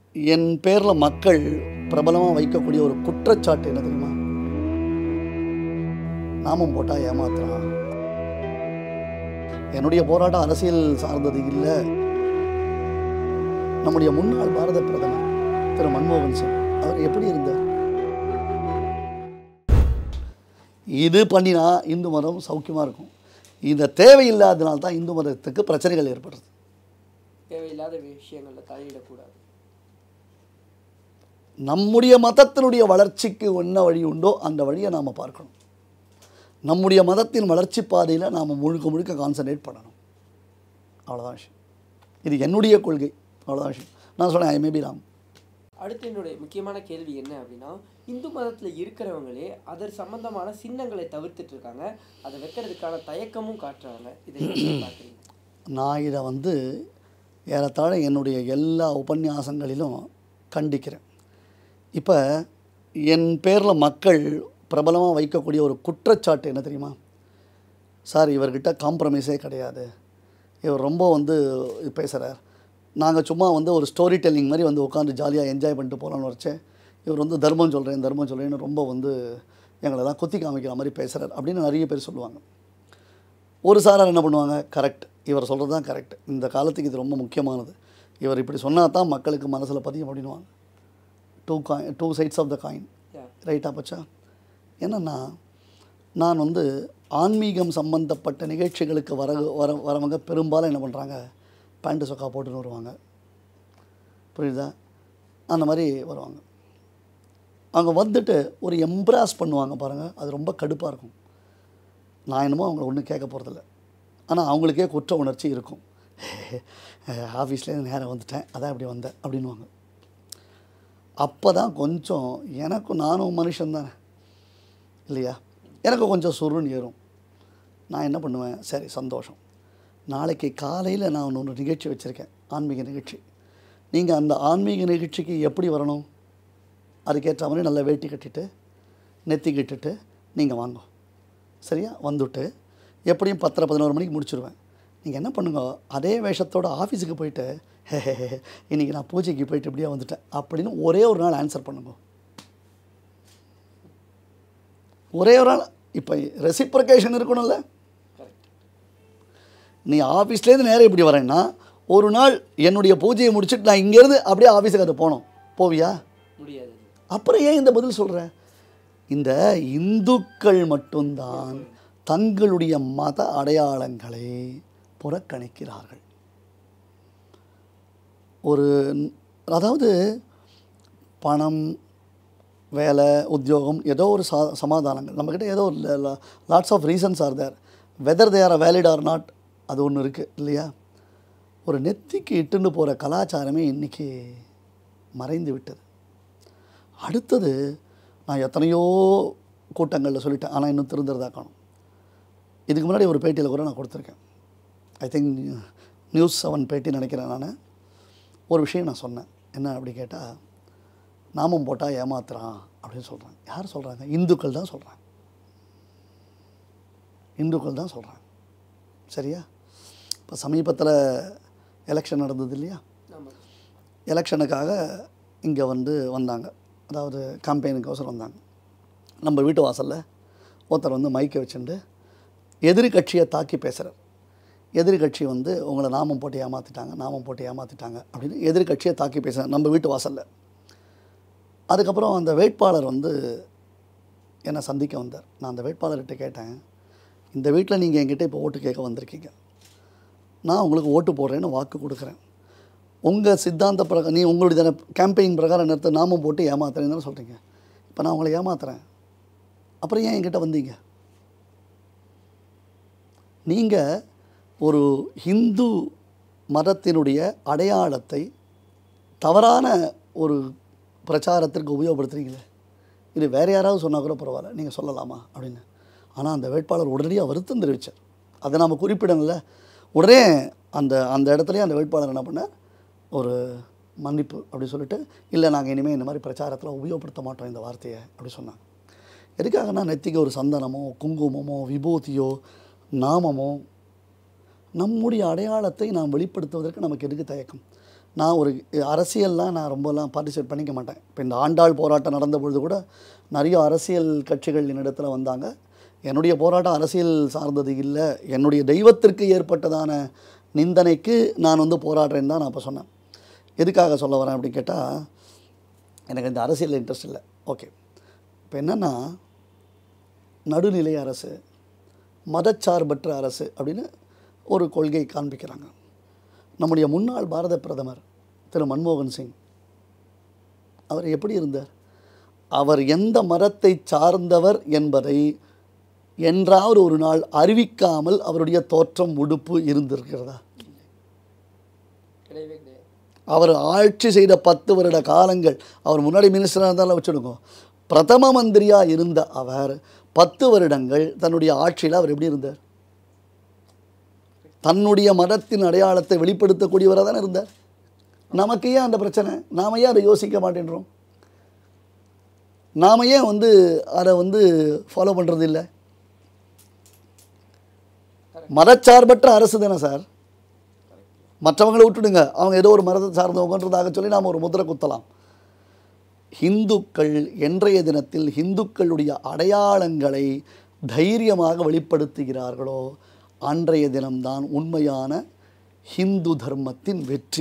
என் பேரில் மக்கள் பிரபலமாக வைக்கக்கூடிய ஒரு குற்றச்சாட்டு என்ன தெரியுமா நாமம் போட்டால் ஏமாத்துறான் என்னுடைய போராட்டம் அரசியல் சார்ந்தது இல்லை நம்முடைய முன்னாள் பாரத பிரதமர் திரு மன்மோகன் சிங் அவர் எப்படி இருந்தார் இது பண்ணினா இந்து மதம் சௌக்கியமாக இருக்கும் இந்த தேவையில்லாதனால தான் இந்து மதத்துக்கு பிரச்சனைகள் ஏற்படுறது தேவையில்லாத விஷயங்களில் தலையிடக்கூடாது நம்முடைய மதத்தினுடைய வளர்ச்சிக்கு என்ன வழி உண்டோ அந்த வழியை நாம் பார்க்கணும் நம்முடைய மதத்தின் வளர்ச்சி பாதையில் நாம் முழுக்க முழுக்க கான்சன்ட்ரேட் பண்ணணும் அவ்வளோதான் விஷயம் இது என்னுடைய கொள்கை அவ்வளோதான் விஷயம் நான் சொன்னேன் ஐ மேபி ராம் அடுத்து என்னுடைய முக்கியமான கேள்வி என்ன அப்படின்னா இந்து மதத்தில் இருக்கிறவங்களே அதர் சம்பந்தமான சின்னங்களை தவிர்த்துட்டு இருக்காங்க அதை வைக்கிறதுக்கான தயக்கமும் காட்டுறாங்க இதை எப்படி பார்க்குறீங்க நான் இதை வந்து ஏறத்தாழ என்னுடைய எல்லா உபன்யாசங்களிலும் கண்டிக்கிறேன் இப்போ என் பேரில் மக்கள் பிரபலமாக வைக்கக்கூடிய ஒரு குற்றச்சாட்டு என்ன தெரியுமா சார் இவர்கிட்ட காம்ப்ரமைஸே கிடையாது இவர் ரொம்ப வந்து பேசுகிறார் நாங்கள் சும்மா வந்து ஒரு ஸ்டோரி டெல்லிங் மாதிரி வந்து உட்காந்து ஜாலியாக என்ஜாய் பண்ணிட்டு போகலான்னு வச்சேன் இவர் வந்து தர்மம் சொல்கிறேன் தர்மம் சொல்கிறேன்னு ரொம்ப வந்து எங்களெல்லாம் குத்தி காமிக்கிற மாதிரி பேசுகிறார் அப்படின்னு நிறைய பேர் சொல்லுவாங்க ஒரு சாரார் என்ன பண்ணுவாங்க கரெக்ட் இவர் சொல்கிறது தான் கரெக்ட் இந்த காலத்துக்கு இது ரொம்ப முக்கியமானது இவர் இப்படி சொன்னால் தான் மக்களுக்கு மனசில் பதியும் அப்படின்னுவாங்க two coin two sides of the coin Yeah. ரைட்டா பச்சா என்னென்னா நான் வந்து ஆன்மீகம் சம்பந்தப்பட்ட நிகழ்ச்சிகளுக்கு வர வர வரவங்க பெரும்பாலும் என்ன பண்ணுறாங்க பேண்ட்டு சொக்கா போட்டுன்னு வருவாங்க புரியுதா அந்த மாதிரி வருவாங்க அவங்க வந்துட்டு ஒரு எம்ப்ராஸ் பண்ணுவாங்க பாருங்கள் அது ரொம்ப கடுப்பாக இருக்கும் நான் என்னமோ அவங்கள ஒன்றும் கேட்க போகிறதில்ல ஆனால் அவங்களுக்கே குற்ற உணர்ச்சி இருக்கும் ஆஃபீஸ்லேருந்து நேரம் வந்துட்டேன் அதான் இப்படி வந்தேன் அப்படின்வாங்க அப்போ தான் கொஞ்சம் எனக்கும் நானும் மனுஷன் தானே இல்லையா எனக்கு கொஞ்சம் சுருன்னு ஏறும் நான் என்ன பண்ணுவேன் சரி சந்தோஷம் நாளைக்கு காலையில் நான் ஒன்று ஒரு நிகழ்ச்சி வச்சுருக்கேன் ஆன்மீக நிகழ்ச்சி நீங்கள் அந்த ஆன்மீக நிகழ்ச்சிக்கு எப்படி வரணும் அதுக்கேற்ற மாதிரி நல்ல வேட்டி கட்டிட்டு நெத்தி கட்டிட்டு நீங்கள் வாங்க சரியா வந்துட்டு எப்படியும் பத்தரை பதினோரு மணிக்கு முடிச்சிருவேன் நீங்கள் என்ன பண்ணுங்க அதே வேஷத்தோட ஆஃபீஸுக்கு போயிட்டு "ஹே, ஹே, ஹே, இன்னைக்கு நான் பூஜைக்கு போயிட்டு இப்படியே வந்துட்டேன் அப்படின்னு ஒரே ஒரு நாள் ஆன்சர் பண்ணுங்க ஒரே ஒரு நாள் இப்போ ரெசிப்ரகேஷன் இருக்கணும்ல கரெக்ட் நீ ஆஃபீஸ்லேருந்து நேரம் இப்படி வரேன்னா ஒரு நாள் என்னுடைய பூஜையை முடிச்சுட்டு நான் இங்கேருந்து அப்படியே ஆஃபீஸுக்கு அது போனோம் போவியா முடியாது அப்புறம் ஏன் இந்த பதில் சொல்கிற இந்த இந்துக்கள் மட்டும்தான் தங்களுடைய மத அடையாளங்களை புறக்கணிக்கிறார்கள் ஒரு அதாவது பணம் வேலை உத்தியோகம் ஏதோ ஒரு சா சமாதானங்கள் நம்மக்கிட்ட ஏதோ lots of reasons are there whether they are valid or not அது ஒன்று இருக்குது இல்லையா ஒரு நெத்திக்கு இட்டுன்னு போகிற கலாச்சாரமே இன்றைக்கி மறைந்து விட்டது அடுத்தது நான் எத்தனையோ கூட்டங்களில் சொல்லிட்டேன் ஆனால் இன்னும் திருந்துறதா காணும் இதுக்கு முன்னாடி ஒரு பேட்டியில் கூட நான் கொடுத்துருக்கேன் ஐ திங்க் நியூஸ் செவன் பேட்டி நினைக்கிறேன் நான் ஒரு விஷயம் நான் சொன்னேன் என்ன அப்படி கேட்டால் நாமம் போட்டால் ஏமாத்துறான் அப்படின்னு சொல்கிறாங்க யார் சொல்கிறாங்க இந்துக்கள் தான் சொல்கிறாங்க இந்துக்கள் தான் சொல்கிறாங்க சரியா இப்போ சமீபத்தில் எலெக்ஷன் நடந்தது இல்லையா ஆமாம் எலெக்ஷனுக்காக இங்கே வந்து வந்தாங்க அதாவது கேம்பெயினுக்கோசரம் வந்தாங்க நம்ம வீட்டு வாசலில் ஒருத்தர் வந்து மைக்கை வச்சுட்டு எதிரி கட்சியை தாக்கி பேசுகிறார் எதிரி கட்சி வந்து உங்களை நாமம் போட்டு ஏமாற்றிட்டாங்க நாமம் போட்டு ஏமாற்றிட்டாங்க அப்படின்னு எதிரி கட்சியை தாக்கி பேசுகிறார் நம்ம வீட்டு வாசலில் அதுக்கப்புறம் அந்த வேட்பாளர் வந்து என்னை சந்திக்க வந்தார் நான் அந்த வேட்பாளர்கிட்ட கேட்டேன் இந்த வீட்டில் நீங்கள் என்கிட்ட இப்போ ஓட்டு கேட்க வந்திருக்கீங்க நான் உங்களுக்கு ஓட்டு போடுறேன்னு வாக்கு கொடுக்குறேன் உங்கள் சித்தாந்த பிரகாரம் நீ உங்களுடைய கேம்பெயின் பிரகாரம் நிறுத்த நாமம் போட்டு ஏமாத்துறேன்னு தானே சொல்கிறீங்க இப்போ நான் உங்களை ஏமாத்துறேன் அப்புறம் ஏன் என்கிட்ட வந்தீங்க நீங்கள் ஒரு ஹிந்து மதத்தினுடைய அடையாளத்தை தவறான ஒரு பிரச்சாரத்திற்கு உபயோகப்படுத்துறீங்களே இது வேறு யாராவது சொன்னால் கூட பரவாயில்ல நீங்கள் சொல்லலாமா அப்படின்னு ஆனால் அந்த வேட்பாளர் உடனடியாக வருத்தம் தெரிவித்தார் அதை நாம் குறிப்பிடல உடனே அந்த அந்த இடத்துலயே அந்த வேட்பாளர் என்ன பண்ணார் ஒரு மன்னிப்பு அப்படி சொல்லிட்டு இல்லை நாங்கள் இனிமேல் இந்த மாதிரி பிரச்சாரத்தில் உபயோகப்படுத்த மாட்டோம் இந்த வார்த்தையை அப்படி சொன்னாங்க எதுக்காகனா நெத்திக்கு ஒரு சந்தனமோ குங்குமமோ விபூதியோ நாமமோ நம்முடைய அடையாளத்தை நாம் வெளிப்படுத்துவதற்கு நமக்கு எதுக்கு தயக்கம் நான் ஒரு அரசியல்லாம் நான் ரொம்பலாம் பார்ட்டிசிபேட் பண்ணிக்க மாட்டேன் இப்போ இந்த ஆண்டாள் போராட்டம் நடந்த பொழுது கூட நிறைய அரசியல் கட்சிகள் என்னிடத்துல வந்தாங்க என்னுடைய போராட்டம் அரசியல் சார்ந்தது இல்லை என்னுடைய தெய்வத்திற்கு ஏற்பட்டதான நிந்தனைக்கு நான் வந்து போராடுறேன்னு தான் நான் இப்போ சொன்னேன் எதுக்காக சொல்ல வரேன் அப்படின்னு கேட்டால் எனக்கு இந்த அரசியலில் இன்ட்ரெஸ்ட் இல்லை ஓகே இப்போ என்னென்னா நடுநிலை அரசு மதச்சார்பற்ற அரசு அப்படின்னு ஒரு கொள்கை காண்பிக்கிறாங்க நம்முடைய முன்னாள் பாரத பிரதமர் திரு மன்மோகன் சிங் அவர் எப்படி இருந்தார் அவர் எந்த மதத்தை சார்ந்தவர் என்பதை என்றாவது ஒரு நாள் அறிவிக்காமல் அவருடைய தோற்றம் உடுப்பு இருந்திருக்கிறதா கிடையவே கிடையாது அவர் ஆட்சி செய்த பத்து வருட காலங்கள் அவர் முன்னாடி மினிஸ்டராக இருந்தாலும் வச்சுடுங்க பிரதம மந்திரியாக இருந்த அவர் பத்து வருடங்கள் தன்னுடைய ஆட்சியில் அவர் எப்படி இருந்தார் தன்னுடைய மதத்தின் அடையாளத்தை வெளிப்படுத்தக்கூடியவராக தானே இருந்தார் நமக்கு ஏன் அந்த பிரச்சனை நாம ஏன் அதை யோசிக்க மாட்டேன்றோம் நாம ஏன் வந்து அதை வந்து ஃபாலோ பண்ணுறது இல்லை மதச்சார்பற்ற அரசு தானே சார் மற்றவங்களை விட்டுடுங்க அவங்க ஏதோ ஒரு மதத்தை சார்ந்தவங்கன்றதாக சொல்லி நாம் ஒரு முத்திரை குத்தலாம் ஹிந்துக்கள் என்றைய தினத்தில் ஹிந்துக்களுடைய அடையாளங்களை தைரியமாக வெளிப்படுத்துகிறார்களோ அன்றைய தினம்தான் உண்மையான ஹிந்து தர்மத்தின் வெற்றி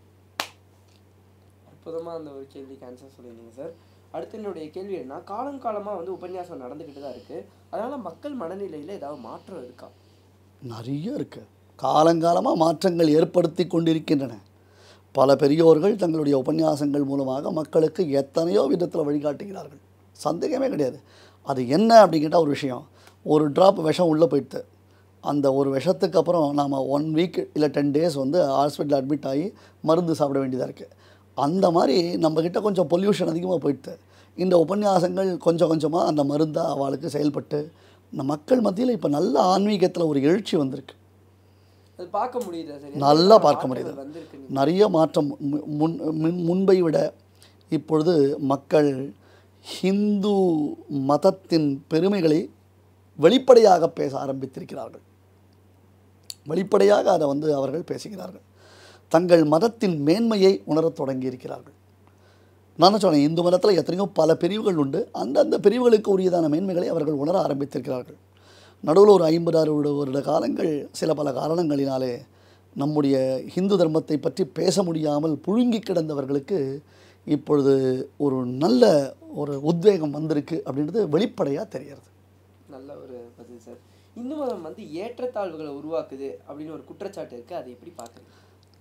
அற்புதமாக அந்த ஒரு கேள்விக்கு ஆன்சர் சொல்லியிருந்தீங்க சார் அடுத்து என்னுடைய கேள்வி என்ன காலம் காலமாக வந்து உபன்யாசம் நடந்துக்கிட்டு தான் இருக்குது அதனால் மக்கள் மனநிலையில் ஏதாவது மாற்றம் இருக்கா நிறைய இருக்கு காலங்காலமாக மாற்றங்கள் ஏற்படுத்தி கொண்டிருக்கின்றன பல பெரியோர்கள் தங்களுடைய உபன்யாசங்கள் மூலமாக மக்களுக்கு எத்தனையோ விதத்தில் வழிகாட்டுகிறார்கள் சந்தேகமே கிடையாது அது என்ன அப்படின்னு கேட்டால் ஒரு விஷயம் ஒரு ட்ராப் விஷம் உள்ளே போயிடுது அந்த ஒரு விஷத்துக்கு அப்புறம் நாம் ஒன் வீக் இல்லை டென் டேஸ் வந்து ஹாஸ்பிட்டல் அட்மிட் ஆகி மருந்து சாப்பிட வேண்டியதாக இருக்குது அந்த மாதிரி நம்மக்கிட்ட கொஞ்சம் பொல்யூஷன் அதிகமாக போயிடுது இந்த உபன்யாசங்கள் கொஞ்சம் கொஞ்சமாக அந்த மருந்தாக அவளுக்கு செயல்பட்டு இந்த மக்கள் மத்தியில் இப்போ நல்ல ஆன்மீகத்தில் ஒரு எழுச்சி வந்திருக்கு அது பார்க்க முடியுதா சார் நல்லா பார்க்க முடியுது வந்திருக்கு நிறைய மாற்றம் மு- முன் முன்- முன்பை விட இப்பொழுது மக்கள் ஹிந்து மதத்தின் பெருமைகளை வெளிப்படையாக பேச ஆரம்பித்திருக்கிறார்கள் வெளிப்படையாக அதை வந்து அவர்கள் பேசுகிறார்கள் தங்கள் மதத்தின் மேன்மையை உணரத் தொடங்கி இருக்கிறார்கள் நான் தான் சொன்னேன் இந்து மதத்தில் எத்தனையோ பல பிரிவுகள் உண்டு அந்தந்த பிரிவுகளுக்கு உரியதான மேன்மைகளை அவர்கள் உணர ஆரம்பித்திருக்கிறார்கள் நடுவில் ஒரு ஐம்பது அறுபது வருட காலங்கள் சில பல காரணங்களினாலே நம்முடைய ஹிந்து தர்மத்தை பற்றி பேச முடியாமல் புழுங்கி கிடந்தவர்களுக்கு இப்பொழுது ஒரு நல்ல ஒரு உத்வேகம் வந்திருக்கு அப்படின்றது வெளிப்படையாக தெரிகிறது நல்ல ஒரு பதில் சார் இந்து மதம் வந்து ஏற்றத்தாழ்வுகளை உருவாக்குது அப்படின்னு ஒரு குற்றச்சாட்டு இருக்கு அதை எப்படி பார்க்குறீங்க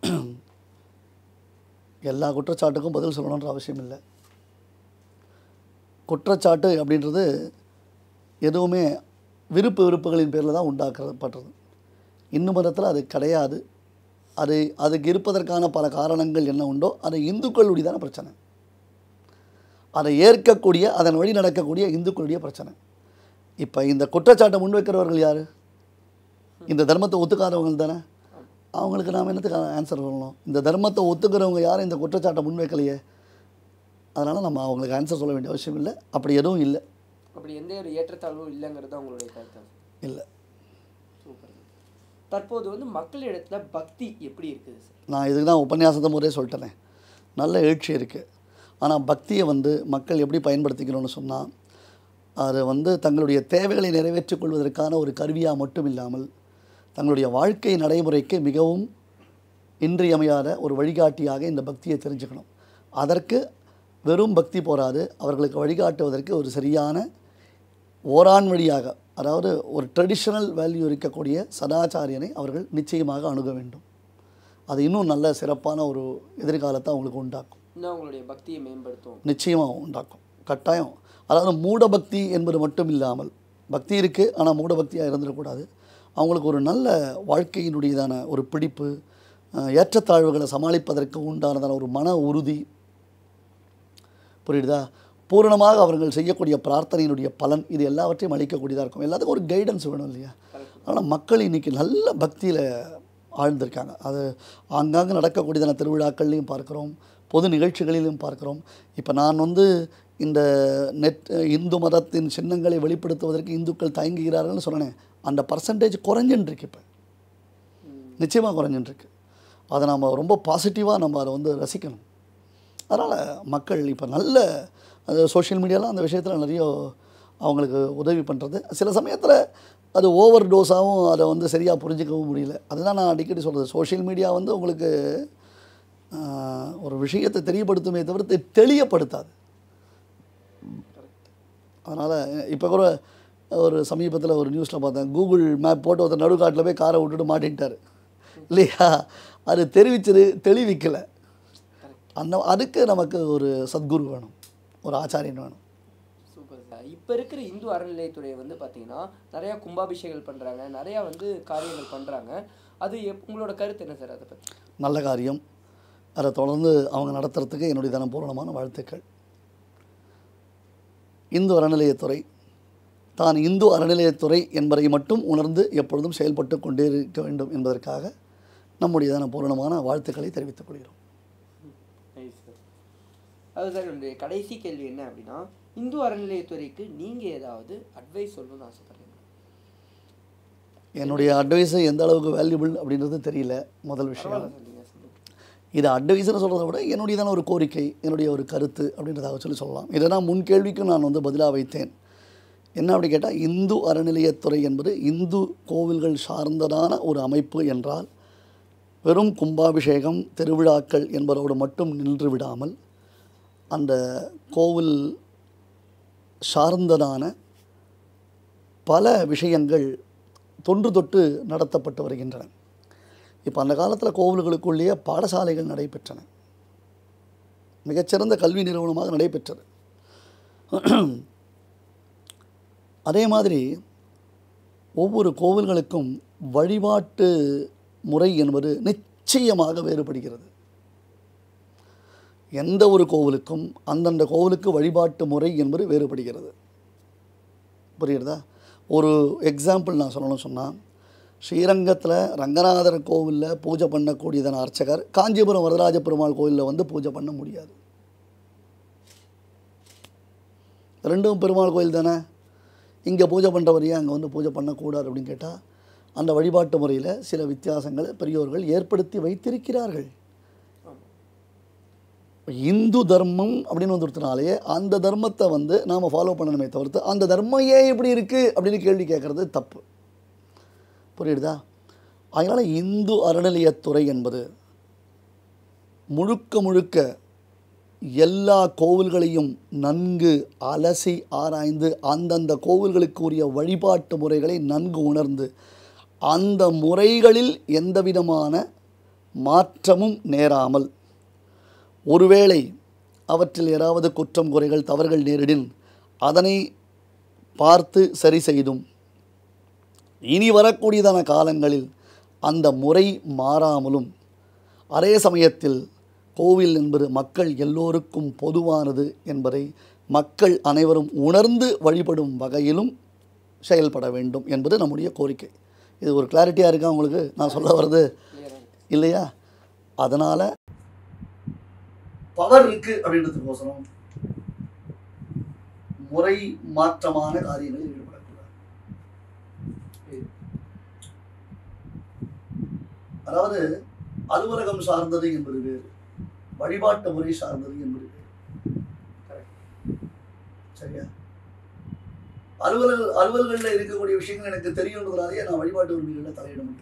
எல்லா குற்றச்சாட்டுக்கும் பதில் சொல்லணுன்ற அவசியம் இல்லை குற்றச்சாட்டு அப்படின்றது எதுவுமே விருப்பு வெறுப்புகளின் பேரில் தான் உண்டாக்கப்படுறது இந்து மதத்தில் அது கிடையாது அது அதுக்கு இருப்பதற்கான பல காரணங்கள் என்ன உண்டோ அது இந்துக்களுடைய தான பிரச்சனை அதை ஏற்கக்கூடிய அதன் வழி நடக்கக்கூடிய இந்துக்களுடைய பிரச்சனை இப்போ இந்த குற்றச்சாட்டை முன்வைக்கிறவர்கள் யார் இந்த தர்மத்தை ஒத்துக்காதவங்க தானே அவங்களுக்கு நாம் என்னத்துக்கு ஆன்சர் சொல்லணும் இந்த தர்மத்தை ஒத்துக்கிறவங்க யாரும் இந்த குற்றச்சாட்டை முன்வைக்கலையே அதனால் நம்ம அவங்களுக்கு ஆன்சர் சொல்ல வேண்டிய அவசியம் இல்லை அப்படி எதுவும் இல்லை அப்படி எந்த ஒரு ஏற்றத்தாழ்வும் இல்லைங்கிறது தான் உங்களுடைய கருத்து இல்லை சூப்பர் தற்போது வந்து மக்களிடத்துல பக்தி எப்படி இருக்குது சார் நான் இதுக்கு தான் உபன்யாசத்தை முறையே சொல்லிட்டேனே நல்ல எழுச்சி இருக்குது ஆனால் பக்தியை வந்து மக்கள் எப்படி பயன்படுத்திக்கணும்னு சொன்னால் அது வந்து தங்களுடைய தேவைகளை நிறைவேற்றிக் கொள்வதற்கான ஒரு கருவியாக மட்டும் இல்லாமல் தங்களுடைய வாழ்க்கை நடைமுறைக்கு மிகவும் இன்றியமையாத ஒரு வழிகாட்டியாக இந்த பக்தியை தெரிஞ்சுக்கணும் அதற்கு வெறும் பக்தி போராது அவர்களுக்கு வழிகாட்டுவதற்கு ஒரு சரியான ஓரான் வழியாக அதாவது ஒரு ட்ரெடிஷனல் வேல்யூ இருக்கக்கூடிய சதாச்சாரியனை அவர்கள் நிச்சயமாக அணுக வேண்டும் அது இன்னும் நல்ல சிறப்பான ஒரு எதிர்காலத்தை அவங்களுக்கு உண்டாக்கும் இன்னும் அவங்களுடைய பக்தியை மேம்படுத்தும் நிச்சயமாக உண்டாக்கும் கட்டாயம் அதாவது மூட பக்தி என்பது மட்டும் இல்லாமல் பக்தி இருக்குது ஆனால் மூட பக்தியாக இருந்துடக்கூடாது அவங்களுக்கு ஒரு நல்ல வாழ்க்கையினுடையதான ஒரு பிடிப்பு அஹ், ஏற்றத்தாழ்வுகளை சமாளிப்பதற்கு உண்டானதான ஒரு மன உறுதி புரியுதா பூரணமாக அவர்கள் செய்யக்கூடிய பிரார்த்தனையினுடைய பலன் இது எல்லாவற்றையும் அளிக்கக்கூடியதாக இருக்கும் எல்லாத்துக்கும் ஒரு கைடன்ஸ் வேணும் இல்லையா ஆனால் மக்கள் இன்றைக்கி நல்ல பக்தியில் ஆழ்ந்திருக்காங்க அது ஆங்காங்கே நடக்கக்கூடியதான திருவிழாக்கள்லையும் பார்க்குறோம் பொது நிகழ்ச்சிகளிலும் பார்க்குறோம் இப்போ நான் வந்து இந்த நெட் இந்து மதத்தின் சின்னங்களை வெளிப்படுத்துவதற்கு இந்துக்கள் தயங்குகிறார்கள்னு சொன்னேன் அந்த பர்சன்டேஜ் குறைஞ்சுன்னு இருக்கு இப்போ நிச்சயமாக குறைஞ்சுன்னு இருக்கு அதை நம்ம ரொம்ப பாசிட்டிவாக நம்ம அதை வந்து ரசிக்கணும் அதனால் மக்கள் இப்போ நல்ல அது சோஷியல் மீடியாலாம் அந்த விஷயத்தில் நிறைய அவங்களுக்கு உதவி பண்ணுறது சில சமயத்தில் அது ஓவர் டோஸாகவும் அதை வந்து சரியாக புரிஞ்சிக்கவும் முடியல அதுதான் நான் அடிக்கடி சொல்கிறது சோஷியல் மீடியா வந்து உங்களுக்கு ஆஹ், ஒரு விஷயத்தை தெரியப்படுத்துமே தவிர்த்து தெளியப்படுத்தாது அதனால் இப்போ கூட ஒரு சமீபத்தில் ஒரு நியூஸில் பார்த்தேன் கூகுள் மேப் போட்டு ஒருத்தர் நடுக்காட்டில் போய் காரை விட்டுட்டு மாட்டின்ட்டார் இல்லையா அது தெரிவிச்சது தெளிவிக்கலை அந்த அதுக்கு நமக்கு ஒரு சத்குரு வேணும் ஒரு ஆச்சாரியன் வேணும் சூப்பர் சார் இப்போ இருக்கிற இந்து அறநிலையத்துறை வந்து பார்த்தீங்கன்னா நிறையா கும்பாபிஷேகங்கள் பண்ணுறாங்க நிறையா வந்து காரியங்கள் பண்ணுறாங்க அது எப் உங்களோட கருத்து என்ன சார் அதை பற்றி நல்ல காரியம் அதை தொடர்ந்து அவங்க நடத்துறதுக்கு என்னுடைய தன பூரணமான வாழ்த்துக்கள் இந்து அறநிலையத்துறை தான் இந்து அறநிலையத்துறை என்பதை மட்டும் உணர்ந்து எப்பொழுதும் செயல்பட்டு கொண்டே இருக்க வேண்டும் என்பதற்காக நம்முடைய தன பூரணமான வாழ்த்துக்களை தெரிவித்துக் கொள்கிறோம் நைஸ் சார் அது சார் என்னுடைய கடைசி கேள்வி என்ன அப்படின்னா இந்து அறநிலையத்துறைக்கு நீங்கள் ஏதாவது அட்வைஸ் சொல்லணும்னு ஆசைப்படுறீங்க என்னுடைய அட்வைஸு எந்த அளவுக்கு வேல்யூபிள் அப்படின்றது தெரியல முதல் விஷயம் பரவாயில்ல சார் நீங்கள் சொல்லுங்கள் இது அட்வைஸ்னு சொல்கிறத விட என்னுடையதான ஒரு கோரிக்கை என்னுடைய ஒரு கருத்து அப்படின்றதாக சொல்லி சொல்லலாம் இதை நான் முன் கேள்விக்கும் நான் வந்து பதிலாக வைத்தேன் என்ன அப்படி கேட்டால் இந்து அறநிலையத்துறை என்பது இந்து கோவில்கள் சார்ந்ததான ஒரு அமைப்பு என்றால் வெறும் கும்பாபிஷேகம் திருவிழாக்கள் என்பதோடு மட்டும் நின்று விடாமல் அந்த கோவில் சார்ந்ததான பல விஷயங்கள் தொன்று தொட்டு நடத்தப்பட்டு வருகின்றன இப்போ அந்த காலத்தில் கோவில்களுக்குள்ளேயே பாடசாலைகள் நடைபெற்றன மிகச்சிறந்த கல்வி நிறுவனமாக நடைபெற்றது அதே மாதிரி ஒவ்வொரு கோவில்களுக்கும் வழிபாட்டு முறை என்பது நிச்சயமாக வேறுபடுகிறது எந்த ஒரு கோவிலுக்கும் அந்தந்த கோவிலுக்கு வழிபாட்டு முறை என்பது வேறுபடுகிறது புரியுறதா ஒரு எக்ஸாம்பிள் நான் சொல்லணும்னு சொன்னால் ஸ்ரீரங்கத்தில் ரங்கநாதர் கோவிலில் பூஜை பண்ணக்கூடியதான அர்ச்சகர் காஞ்சிபுரம் வரதராஜ பெருமாள் கோவிலில் வந்து பூஜை பண்ண முடியாது ரெண்டும் பெருமாள் கோயில் தானே இங்கே பூஜை பண்ணுறவர் ஏன் அங்கே வந்து பூஜை பண்ணக்கூடாது அப்படின்னு கேட்டால் அந்த வழிபாட்டு முறையில் சில வித்தியாசங்களை பெரியோர்கள் ஏற்படுத்தி வைத்திருக்கிறார்கள் இந்து தர்மம் அப்படின்னு வந்துடுறதுனாலே அந்த தர்மத்தை வந்து நாம் ஃபாலோ பண்ணணுமே தவிர்த்து அந்த தர்மம் ஏன் இப்படி இருக்குது அப்படின்னு கேள்வி கேட்குறது தப்பு புரியுதா அதனால் இந்து அறநிலையத்துறை என்பது முழுக்க முழுக்க எல்லா கோவில்களையும் நன்கு அலசி ஆராய்ந்து அந்தந்த கோவில்களுக்கு உரிய வழிபாட்டு முறைகளை நன்கு உணர்ந்து அந்த முறைகளில் எந்தவிதமான மாற்றமும் நேராமல் ஒருவேளை அவற்றில் ஏதாவது குற்றம் குறைகள் தவறுகள் நேரிடின் அதனை பார்த்து சரி செய்தும் இனி வரக்கூடியதான காலங்களில் அந்த முறை மாறாமலும் அதே சமயத்தில் கோவில் என்பது மக்கள் எல்லோருக்கும் பொதுவானது என்பதை மக்கள் அனைவரும் உணர்ந்து வழிபடும் வகையிலும் செயல்பட வேண்டும் என்பது நம்முடைய கோரிக்கை இது ஒரு கிளாரிட்டியாக இருக்கா உங்களுக்கு நான் சொல்ல வர்றது கிளியராக இருக்கு இல்லையா அதனால் பவர் இருக்கு அப்படின்றதுக்கோசரம் முறை மாற்றமான காரியங்களில் ஈடுபடக்கூடாது அதாவது அலுவலகம் சார்ந்தது என்பது வேறு வழிபாட்டு முறை சார்ந்தது என்பது வேறு கரெக்ட் சரியா அலுவலக அலுவல்களில் இருக்கக்கூடிய விஷயங்கள் எனக்கு தெரியுன்றதுனாலேயே நான் வழிபாட்டு உரிமைகளில் தலையிட முடியும்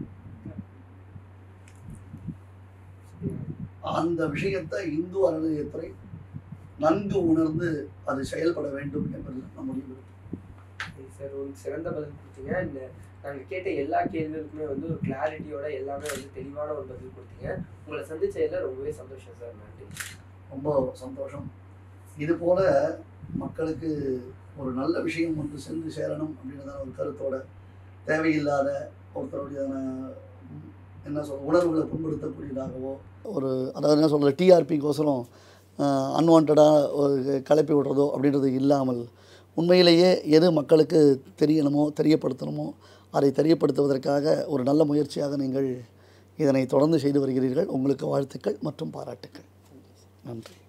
அந்த விஷயத்தை இந்து அறநிலையத்துறை நன்கு உணர்ந்து அது செயல்பட வேண்டும் என்பது நம்முடைய விருப்பம் சார் ஒரு சிறந்த பதில் கொடுத்தீங்க இந்த நாங்கள் கேட்ட எல்லா கேள்விகளுக்குமே வந்து ஒரு கிளாரிட்டியோட எல்லாமே வந்து தெளிவான ஒரு பதில் கொடுத்தீங்க உங்களை சந்திச்சதுல ரொம்பவே சந்தோஷம் சார் நன்றி ரொம்ப சந்தோஷம் இது போல மக்களுக்கு ஒரு நல்ல விஷயம் ஒன்று சென்று சேரணும் அப்படின்றதான ஒரு கருத்தோட தேவையில்லாத ஒருத்தருடையதான ம், என்ன சொல் உணர்வுகளை புண்படுத்தக்கூடியதாகவோ ஒரு அதாவது என்ன சொல்கிறது டிஆர்பிக்கோசரம் அன்வான்டாக ஒரு கலப்பி விடுறதோ அப்படின்றது இல்லாமல் உண்மையிலேயே எது மக்களுக்கு தெரியணுமோ தெரியப்படுத்தணுமோ அதை தெரியப்படுத்துவதற்காக ஒரு நல்ல முயற்சியாக நீங்கள் இதனை தொடர்ந்து செய்து வருகிறீர்கள் உங்களுக்கு வாழ்த்துக்கள் மற்றும் பாராட்டுக்கள் நன்றி